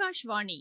ஆகாஷ்வாணி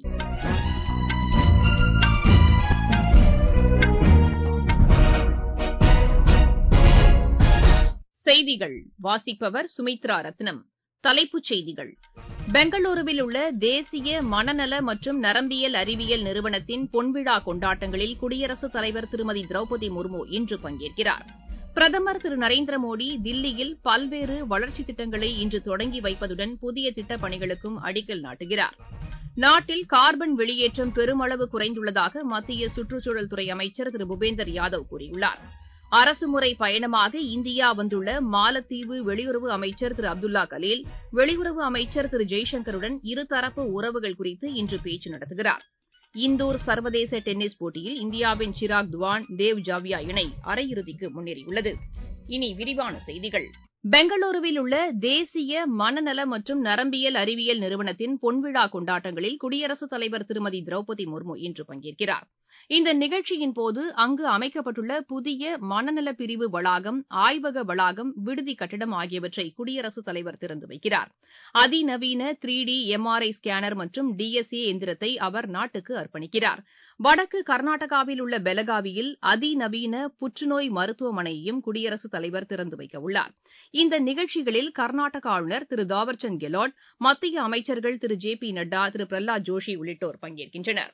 செய்திகள் வாசிப்பவர் சுமித்ரா ரத்னம் தலைப்புச் செய்திகள் பெங்களூருவில் உள்ள தேசிய மனநல மற்றும் நரம்பியல் அறிவியல் நிறுவனத்தின் பொன்விழா கொண்டாட்டங்களில் குடியரசுத் தலைவர் திருமதி திரௌபதி முர்மு இன்று பங்கேற்கிறார் பிரதமர் திரு நரேந்திர மோடி தில்லியில் பல்வேறு வளர்ச்சித் திட்டங்களை இன்று தொடங்கி வைப்பதுடன் புதிய திட்டப் பணிகளுக்கும் அடிக்கல் நாட்டுகிறார் நாட்டில் கார்பன் வெளியேற்றம் பெருமளவு குறைந்துள்ளதாக மத்திய சுற்றுச்சூழல் துறை அமைச்சர் திரு பூபேந்தர் யாதவ் கூறியுள்ளார் அரசுமுறை பயணமாக இந்தியா வந்துள்ள மாலத்தீவு வெளியுறவு அமைச்சர் திரு அப்துல்லா கலீல் வெளியுறவு அமைச்சர் திரு ஜெய்சங்கருடன் இருதரப்பு உறவுகள் குறித்து இன்று பேச்சு நடத்துகிறார் இந்தூர் சர்வதேச டென்னிஸ் போட்டியில் இந்தியாவின் சிராக் துவான் தேவ் ஜாவியா இணை அரையிறுதிக்கு முன்னேறியுள்ளது இனி விரிவான செய்திகள் பெங்களூருவில் உள்ள தேசிய மனநல மற்றும் நரம்பியல் அறிவியல் நிறுவனத்தின் பொன்விழா கொண்டாட்டங்களில் குடியரசுத் தலைவர் திருமதி திரௌபதி முர்மு இன்று பங்கேற்கிறார் இந்த நிகழ்ச்சியின்போது அங்கு அமைக்கப்பட்டுள்ள புதிய மனநல பிரிவு வளாகம் ஆய்வக வளாகம் விடுதி கட்டடம் ஆகியவற்றை குடியரசுத் தலைவர் திறந்து வைக்கிறார் அதிநவீன த்ரீ டி எம்ஆர்ஐ ஸ்கேனர் மற்றும் டிஎஸ்ஏ எந்திரத்தை அவர் நாட்டுக்கு அர்ப்பணிக்கிறார் வடக்கு கர்நாடகாவில் உள்ள பெலகாவியில் அதிநவீன புற்றுநோய் மருத்துவமனையையும் குடியரசுத் தலைவர் திறந்து வைக்க உள்ளார் இந்த நிகழ்ச்சிகளில் கர்நாடக ஆளுநர் திரு தாவர்சந்த் கெலாட் மத்திய அமைச்சர்கள் திரு ஜே பி நட்டா திரு பிரஹலாத் ஜோஷி உள்ளிட்டோர் பங்கேற்கின்றனர்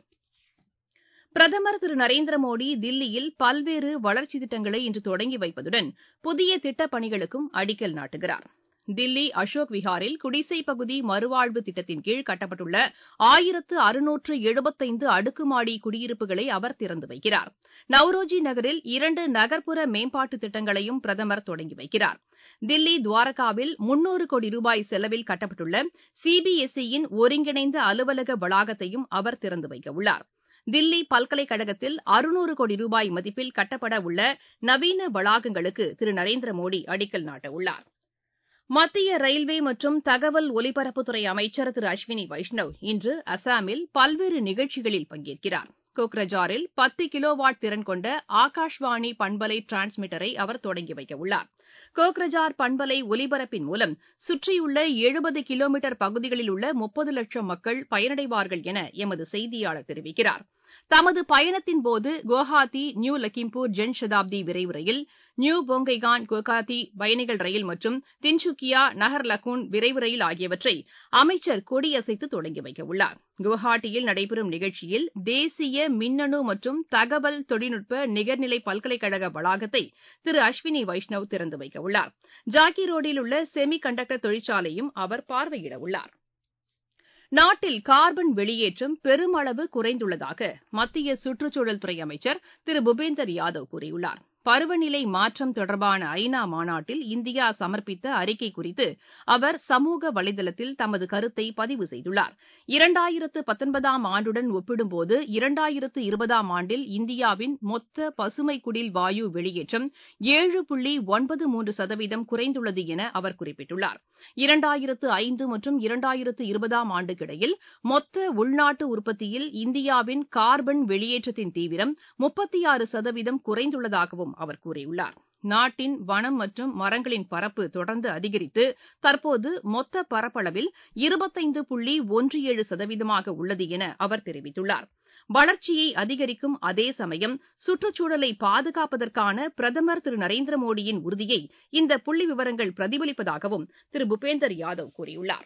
பிரதமர் திரு நரேந்திர மோடி தில்லியில் பல்வேறு வளர்ச்சித் திட்டங்களை இன்று தொடங்கி வைப்பதுடன் புதிய திட்டப் பணிகளுக்கும் அடிக்கல் நாட்டுகிறார் தில்லி அசோக் விஹாரில் குடிசைப் பகுதி மறுவாழ்வு திட்டத்தின் கீழ் கட்டப்பட்டுள்ள ஆயிரத்து அறுநூற்று எழுபத்தைந்து அடுக்குமாடி குடியிருப்புகளை அவர் திறந்து வைக்கிறார் நவ்ரோஜி நகரில் இரண்டு நகர்ப்புற மேம்பாட்டுத் திட்டங்களையும் பிரதமர் தொடங்கி வைக்கிறார் தில்லி துவாரகாவில் முன்னூறு கோடி ரூபாய் செலவில் கட்டப்பட்டுள்ள சிபிஎஸ்இ யின் ஒருங்கிணைந்த அலுவலக வளாகத்தையும் அவர் திறந்து வைக்க உள்ளார் தில்லி பல்கலைக்கழகத்தில் அறுநூறு கோடி ரூபாய் மதிப்பில் கட்டப்பட உள்ள நவீன வளாகங்களுக்கு திரு நரேந்திர மோடி அடிக்கல் நாட்டவுள்ளார் மத்திய ரயில்வே மற்றும் தகவல் ஒலிபரப்புத்துறை அமைச்சர் திரு அஸ்வினி வைஷ்ணவ் இன்று அசாமில் பல்வேறு நிகழ்ச்சிகளில் பங்கேற்கிறார் கோக்ரஜாரில் பத்து கிலோவாட் திறன் கொண்ட ஆகாஷ்வாணி பண்பலை டிரான்ஸ்மிட்டரை அவர் தொடங்கி வைக்க உள்ளார் கோக்ரஜார் பண்பலை ஒலிபரப்பின் மூலம் சுற்றியுள்ள எழுபது கிலோமீட்டர் பகுதிகளில் உள்ள முப்பது லட்சம் மக்கள் பயனடைவார்கள் என எமது செய்தியாளர் தெரிவிக்கிறார் தமது பயணத்தின்போது குவஹாத்தி நியூ லக்கிம்பூர் ஜன் சதாப்தி விரைவு ரயில் நியூ போங்கெய்கான் குவஹாத்தி பயணிகள் ரயில் மற்றும் தின்சுக்கியா நஹர்லகுன் விரைவு ரயில் ஆகியவற்றை அமைச்சர் கொடியசைத்து தொடங்கி வைக்க உள்ளார் குவஹாத்தியில் நடைபெறும் நிகழ்ச்சியில் தேசிய மின்னணு மற்றும் தகவல் தொழில்நுட்ப நிகர்நிலை பல்கலைக்கழக வளாகத்தை திரு அஸ்வினி வைஷ்ணவ் திறந்து வைக்க உள்ளார் ஜாக்கி உள்ள செமி கண்டக்டர் தொழிற்சாலையும் அவர் பார்வையிட உள்ளார் நாட்டில் கார்பன் வெளியேற்றம் பெருமளவு குறைந்துள்ளதாக மத்திய சுற்றுச்சூழல் துறை அமைச்சர் திரு பூபேந்தர் யாதவ் கூறியுள்ளார் பருவநிலை மாற்றம் தொடர்பான ஐநா மாநாட்டில் இந்தியா சமர்ப்பித்த அறிக்கை குறித்து அவர் சமூக வலைதளத்தில் தமது கருத்தை பதிவு செய்துள்ளார் இரண்டாயிரத்து பத்தொன்பதாம் ஆண்டுடன் ஒப்பிடும்போது இரண்டாயிரத்து இருபதாம் ஆண்டில் இந்தியாவின் மொத்த பசுமை குடில் வாயு வெளியேற்றம் ஏழு புள்ளி ஒன்பது மூன்று சதவீதம் குறைந்துள்ளது என அவர் குறிப்பிட்டுள்ளார் இரண்டாயிரத்து ஐந்து மற்றும் இரண்டாயிரத்து இருபதாம் ஆண்டுக்கிடையில் மொத்த உள்நாட்டு உற்பத்தியில் இந்தியாவின் கார்பன் வெளியேற்றத்தின் தீவிரம் முப்பத்தி ஆறு சதவீதம் குறைந்துள்ளதாகவும் அவர் கூறியுள்ளார் நாட்டின் வனம் மற்றும் மரங்களின் பரப்பு தொடர்ந்து அதிகரித்து தற்போது மொத்த பரப்பளவில் இருபத்தைந்து புள்ளி ஒன்று ஏழு சதவீதமாக உள்ளது என அவர் தெரிவித்துள்ளார் வளர்ச்சியை அதிகரிக்கும் அதே சமயம் சுற்றுச்சூழலை பாதுகாப்பதற்கான பிரதமர் திரு நரேந்திர மோடியின் உறுதியை இந்த புள்ளி விவரங்கள் பிரதிபலிப்பதாகவும் திரு பூபேந்தர் யாதவ் கூறியுள்ளார்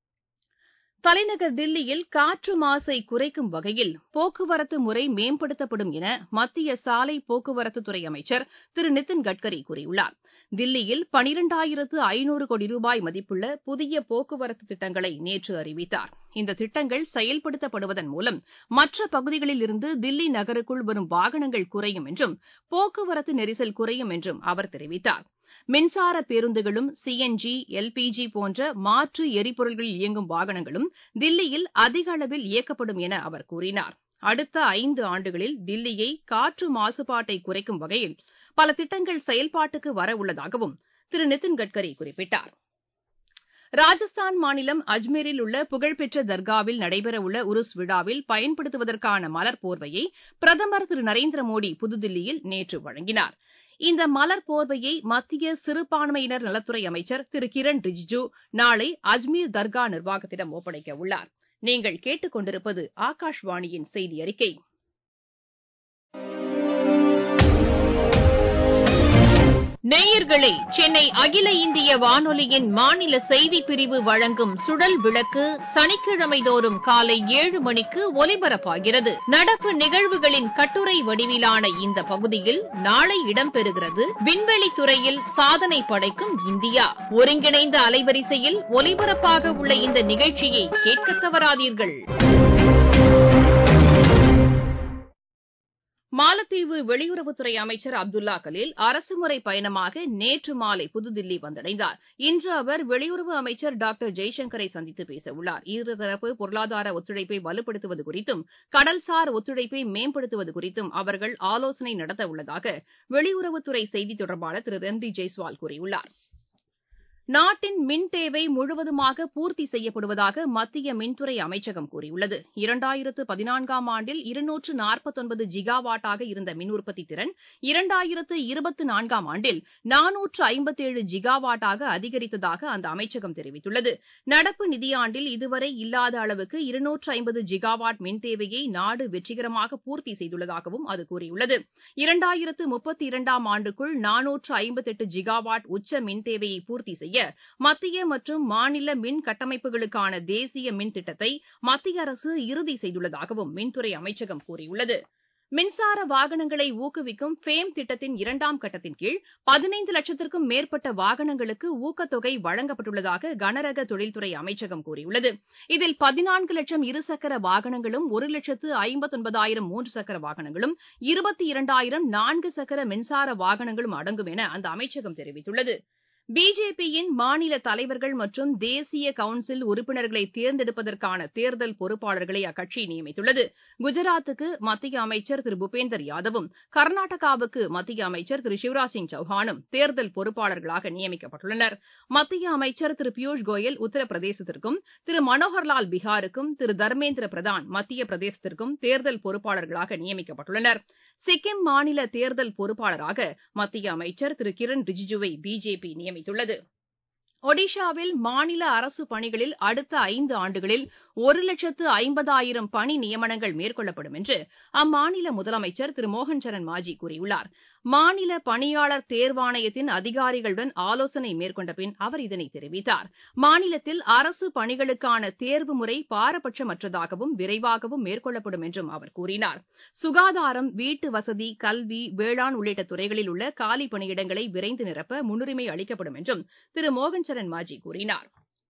தலைநகர் தில்லியில் காற்று மாசை குறைக்கும் வகையில் போக்குவரத்து முறை மேம்படுத்தப்படும் என மத்திய சாலை போக்குவரத்துத்துறை அமைச்சர் திரு நிதின் கட்கரி கூறியுள்ளார் தில்லியில் பனிரெண்டாயிரத்து ஐநூறு கோடி ரூபாய் மதிப்புள்ள புதிய போக்குவரத்து திட்டங்களை நேற்று அறிவித்தார் இந்த திட்டங்கள் செயல்படுத்தப்படுவதன் மூலம் மற்ற பகுதிகளில் இருந்து தில்லி நகருக்குள் வரும் வாகனங்கள் குறையும் என்றும் போக்குவரத்து நெரிசல் குறையும் என்றும் அவர் தெரிவித்தார் மின்சார பேருந்துகளும் சிஎன்ஜி எல்பிஜி போன்ற மாற்று எரிபொருள்களில் இயங்கும் வாகனங்களும் தில்லியில் அதிக அளவில் இயக்கப்படும் என அவர் கூறினார் அடுத்த ஐந்து ஆண்டுகளில் தில்லியை காற்று மாசுபாட்டை குறைக்கும் வகையில் பல திட்டங்கள் செயல்பாட்டுக்கு வரவுள்ளதாகவும் திரு நிதின் கட்கரி குறிப்பிட்டார் ராஜஸ்தான் மாநிலம் அஜ்மீரில் உள்ள புகழ்பெற்ற தர்காவில் நடைபெறவுள்ள உருஸ் விழாவில் பயன்படுத்துவதற்கான மலர் போர்வையை பிரதமர் திரு நரேந்திர மோடி புதுதில்லியில் நேற்று வழங்கினார் இந்த மலர் போர்வையை மத்திய சிறுபான்மையினர் நலத்துறை அமைச்சர் திரு கிரண் ரிஜிஜு நாளை அஜ்மீர் தர்கா நிர்வாகத்திடம் ஒப்படைக்க உள்ளார் நீங்கள் கேட்டுக் கொண்டிருப்பது ஆகாஷ்வாணியின் செய்தி அறிக்கை நேயர்களே சென்னை அகில இந்திய வானொலியின் மாநில செய்திப் பிரிவு வழங்கும் சுழல் விளக்கு சனிக்கிழமை தோறும் காலை ஏழு மணிக்கு ஒலிபரப்பாகிறது நடப்பு நிகழ்வுகளின் கட்டுரை வடிவிலான இந்த பகுதியில் நாளை இடம்பெறுகிறது விண்வெளித் துறையில் சாதனை படைக்கும் இந்தியா ஒருங்கிணைந்த அலைவரிசையில் ஒலிபரப்பாக உள்ள இந்த நிகழ்ச்சியை கேட்க தவறாதீர்கள் மாலத்தீவு வெளியுறவுத்துறை அமைச்சர் அப்துல்லா கலீல் அரசுமுறை பயணமாக நேற்று மாலை புதுதில்லி வந்தடைந்தார் இன்று அவர் வெளியுறவு அமைச்சர் டாக்டர் ஜெய்சங்கரை சந்தித்து பேசவுள்ளார் இருதரப்பு பொருளாதார ஒத்துழைப்பை வலுப்படுத்துவது குறித்தும் கடல்சார் ஒத்துழைப்பை மேம்படுத்துவது குறித்தும் அவர்கள் ஆலோசனை நடத்தவுள்ளதாக வெளியுறவுத்துறை செய்தித் தொடர்பாளர் திரு ரன்தீப் ஜெய்ஸ்வால் கூறியுள்ளார் நாட்டின் மின் தேவை முழுவதுமாக பூர்த்தி செய்யப்படுவதாக மத்திய மின்துறை அமைச்சகம் கூறியுள்ளது இரண்டாயிரத்து பதினான்காம் ஆண்டில் இருநூற்று நாற்பத்தொன்பது ஜிகாவாட்டாக இருந்த மின் உற்பத்தி திறன் இரண்டாயிரத்து இருபத்து நான்காம் ஆண்டில் நானூற்று ஐம்பத்தேழு ஜிகாவாட்டாக அதிகரித்ததாக அந்த அமைச்சகம் தெரிவித்துள்ளது நடப்பு நிதியாண்டில் இதுவரை இல்லாத அளவுக்கு இருநூற்று ஐம்பது ஜிகாவாட் மின் தேவையை நாடு வெற்றிகரமாக பூர்த்தி செய்துள்ளதாகவும் அது கூறியுள்ளது இரண்டாயிரத்து முப்பத்தி இரண்டாம் ஆண்டுக்குள் நானூற்று ஐம்பத்தெட்டு ஜிகாவாட் உச்ச மின் தேவையை பூர்த்தி செய்ய மத்திய மற்றும் மாநில மின் கட்டமைப்புகளுக்கான தேசிய மின் திட்டத்தை மத்திய அரசு இறுதி செய்துள்ளதாகவும் மின்துறை அமைச்சகம் கூறியுள்ளது மின்சார வாகனங்களை ஊக்குவிக்கும் ஃபேம் திட்டத்தின் இரண்டாம் கட்டத்தின் கீழ் பதினைந்து லட்சத்திற்கும் மேற்பட்ட வாகனங்களுக்கு ஊக்கத்தொகை வழங்கப்பட்டுள்ளதாக கனரக தொழில்துறை அமைச்சகம் கூறியுள்ளது இதில் பதினான்கு லட்சம் இருசக்கர வாகனங்களும் ஒரு லட்சத்து ஐம்பத்தொன்பதாயிரம் மூன்று சக்கர வாகனங்களும் இருபத்தி இரண்டாயிரம் நான்கு சக்கர மின்சார வாகனங்களும் அடங்கும் என அந்த அமைச்சகம் தெரிவித்துள்ளது பிஜேபியின் மாநில தலைவர்கள் மற்றும் தேசிய கவுன்சில் உறுப்பினர்களை தேர்ந்தெடுப்பதற்கான தேர்தல் பொறுப்பாளர்களை அக்கட்சி நியமித்துள்ளது குஜராத்துக்கு மத்திய அமைச்சர் திரு பூபேந்தர் யாதவும் கர்நாடகாவுக்கு மத்திய அமைச்சர் திரு சிவராஜ் சிங் சௌஹானும் தேர்தல் பொறுப்பாளர்களாக நியமிக்கப்பட்டுள்ளனர் மத்திய அமைச்சர் திரு பியூஷ் கோயல் உத்தரப்பிரதேசத்திற்கும் திரு மனோகர்லால் பீகாருக்கும் திரு தர்மேந்திர பிரதான் மத்திய பிரதேசத்திற்கும் தேர்தல் பொறுப்பாளர்களாக நியமிக்கப்பட்டுள்ளனர் சிக்கிம் மாநில தேர்தல் பொறுப்பாளராக மத்திய அமைச்சர் திரு கிரண் ரிஜிஜுவை பிஜேபி நியமித்துள்ளது ஒடிஷாவில் மாநில அரசு பணிகளில் அடுத்த ஐந்து ஆண்டுகளில் ஒரு லட்சத்து ஐம்பதாயிரம் பணி நியமனங்கள் மேற்கொள்ளப்படும் என்று அம்மாநில முதலமைச்சர் திரு மோகன் சரண் மாஜி கூறியுள்ளார் மாநில பணியாளர் தேர்வாணையத்தின் அதிகாரிகளுடன் ஆலோசனை மேற்கொண்ட பின் அவர் இதனை தெரிவித்தார் மாநிலத்தில் அரசு பணிகளுக்கான தேர்வு முறை பாரபட்சமற்றதாகவும் விரைவாகவும் மேற்கொள்ளப்படும் என்றும் அவர் கூறினார் சுகாதாரம் வீட்டு வசதி கல்வி வேளாண் உள்ளிட்ட துறைகளில் உள்ள காலி பணியிடங்களை விரைந்து நிரப்ப முன்னுரிமை அளிக்கப்படும் என்றும் திரு மோகன் சரண் மாஜி கூறினார்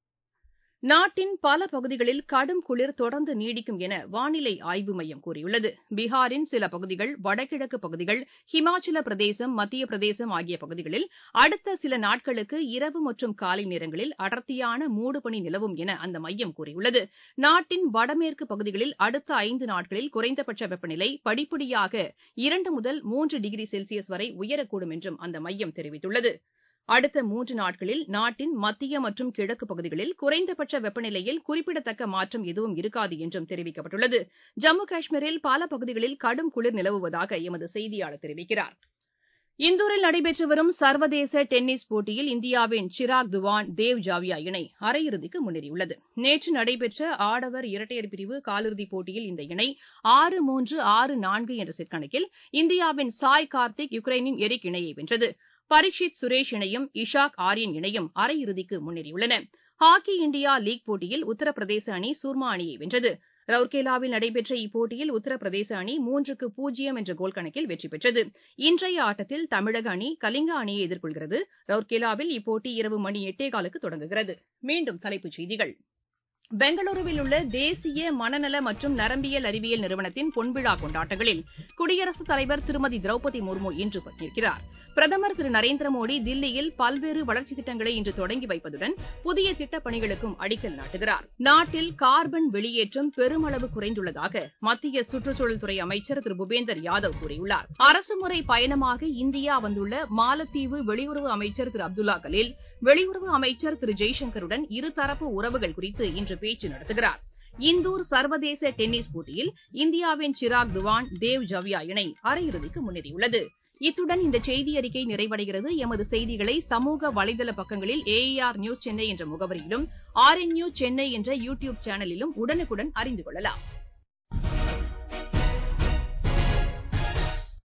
நாட்டின் பல பகுதிகளில் கடும் குளிர் தொடர்ந்து நீடிக்கும் என வானிலை ஆய்வு மையம் கூறியுள்ளது பீகாரின் சில பகுதிகள் வடகிழக்கு பகுதிகள் ஹிமாச்சல பிரதேசம் மத்திய பிரதேசம் ஆகிய பகுதிகளில் அடுத்த சில நாட்களுக்கு இரவு மற்றும் காலை நேரங்களில் அடர்த்தியான மூடுபனி நிலவும் என அந்த மையம் கூறியுள்ளது நாட்டின் வடமேற்கு பகுதிகளில் அடுத்த ஐந்து நாட்களில் குறைந்தபட்ச வெப்பநிலை படிப்படியாக இரண்டு முதல் மூன்று டிகிரி செல்சியஸ் வரை உயரக்கூடும் என்றும் அந்த மையம் தெரிவித்துள்ளது அடுத்த மூன்று நாட்களில் நாட்டின் மத்திய மற்றும் கிழக்கு பகுதிகளில் குறைந்தபட்ச வெப்பநிலையில் குறிப்பிடத்தக்க மாற்றம் எதுவும் இருக்காது என்றும் தெரிவிக்கப்பட்டுள்ளது ஜம்மு காஷ்மீரில் பல பகுதிகளில் கடும் குளிர் நிலவுவதாக எமது செய்தியாளர் தெரிவிக்கிறார் இந்தூரில் நடைபெற்று வரும் சர்வதேச டென்னிஸ் போட்டியில் இந்தியாவின் சிராக் துவான் தேவ் ஜாவியா இணை அரையிறுதிக்கு முன்னேறியுள்ளது நேற்று நடைபெற்ற ஆடவர் இரட்டையர் பிரிவு காலிறுதிப் போட்டியில் இந்த இணை ஆறு மூன்று ஆறு நான்கு என்ற செட் கணக்கில் இந்தியாவின் சாய் கார்த்திக் யுக்ரைனின் எரிக் இணையை வென்றது பரீட்சித் சுரேஷ் இணையும் இஷாக் ஆரியன் இணையும் அரையிறுதிக்கு முன்னேறியுள்ளன ஹாக்கி இண்டியா லீக் போட்டியில் உத்தரப்பிரதேச அணி சூர்மா அணியை வென்றது ரவுர்கேலாவில் நடைபெற்ற இப்போட்டியில் உத்தரப்பிரதேச அணி மூன்றுக்கு பூஜ்ஜியம் என்ற கோல் கணக்கில் வெற்றி பெற்றது இன்றைய ஆட்டத்தில் தமிழக அணி கலிங்கா அணியை எதிர்கொள்கிறது ரவுர்கேலாவில் இப்போட்டி இரவு மணி எட்டே காலுக்கு தொடங்குகிறது மீண்டும் தலைப்புச் செய்திகள் பெங்களூருவில் உள்ள தேசிய மனநல மற்றும் நரம்பியல் அறிவியல் நிறுவனத்தின் பொன்விழா கொண்டாட்டங்களில் குடியரசுத் தலைவர் திருமதி திரௌபதி முர்மு இன்று பங்கேற்கிறார் பிரதமர் திரு நரேந்திர மோடி தில்லியில் பல்வேறு வளர்ச்சித் திட்டங்களை இன்று தொடங்கி வைப்பதுடன் புதிய திட்டப் பணிகளுக்கும் அடிக்கல் நாட்டுகிறார் நாட்டில் கார்பன் வெளியேற்றம் பெருமளவு குறைந்துள்ளதாக மத்திய சுற்றுச்சூழல் துறை அமைச்சர் திரு பூபேந்தர் யாதவ் கூறியுள்ளார் அரசுமுறை பயணமாக இந்தியா வந்துள்ள மாலத்தீவு வெளியுறவு அமைச்சர் திரு அப்துல்லா கலீல் வெளியுறவு அமைச்சர் திரு ஜெய்சங்கருடன் இருதரப்பு உறவுகள் குறித்து இன்று பேச்சு நடத்துகிறார் இந்தூர் சர்வதேச டென்னிஸ் போட்டியில் இந்தியாவின் சிராக் துவான் தேவ் ஜாவியா இணை அரையிறுதிக்கு முன்னேறியுள்ளது இத்துடன் இந்த செய்தி அறிக்கை நிறைவடைகிறது எமது செய்திகளை சமூக வலைதள பக்கங்களில் ஏஆர் நியூஸ் சென்னை என்ற முகவரியிலும் ஆர் என் நியூஸ் சென்னை என்ற யூ டியூப் சேனலிலும் உடனுக்குடன் அறிந்து கொள்ளலாம்